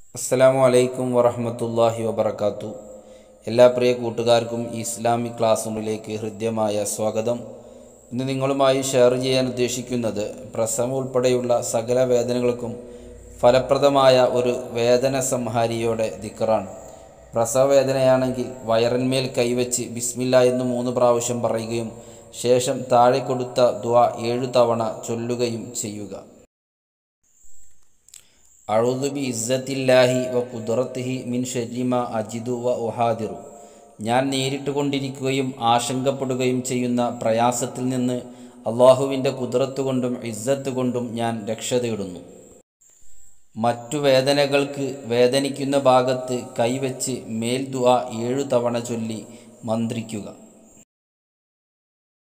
അസ്സലാമു അലൈക്കും വറഹ്മത്തുള്ളാഹി വബറകാത്തു എല്ലാ പ്രിയ കൂട്ടുകാർക്കും ഈ ഇസ്ലാമിക് ക്ലാസ് റൂമിലേക്ക് ഹൃദ്യമായ സ്വാഗതം ഇന്ന് നിങ്ങളുമായി ഷെയർ ചെയ്യാൻ ഉദ്ദേശിക്കുന്നത് പ്രസവം ഉൾപ്പെടെയുള്ള സകല വേദനകൾക്കും ഫലപ്രദമായ ഒരു വേദന സംഹാരിയുടെ ദിക്കറാണ് പ്രസവ വേദനയാണെങ്കിൽ വയറിന്മേൽ കൈവച്ച് ബിസ്മില്ല എന്ന് മൂന്ന് പ്രാവശ്യം പറയുകയും ശേഷം താഴെ കൊടുത്ത ദ്വാ ഏഴു തവണ ചൊല്ലുകയും ചെയ്യുക അഴുതു ബി ഇസ്സത്തില്ലാഹി വ കുദറത്തിഹി മിൻ ഷെജിമ അജിദു വ ഉഹാദിറു ഞാൻ നേരിട്ട് കൊണ്ടിരിക്കുകയും ആശങ്കപ്പെടുകയും ചെയ്യുന്ന പ്രയാസത്തിൽ നിന്ന് അള്ളാഹുവിൻ്റെ കുതിരത്ത് കൊണ്ടും ഇസ്സത്ത് കൊണ്ടും ഞാൻ രക്ഷ തേടുന്നു മറ്റു വേദനകൾക്ക് വേദനിക്കുന്ന ഭാഗത്ത് കൈവച്ച് മേൽ ദുആ ഏഴു തവണ ചൊല്ലി മന്ത്രിക്കുക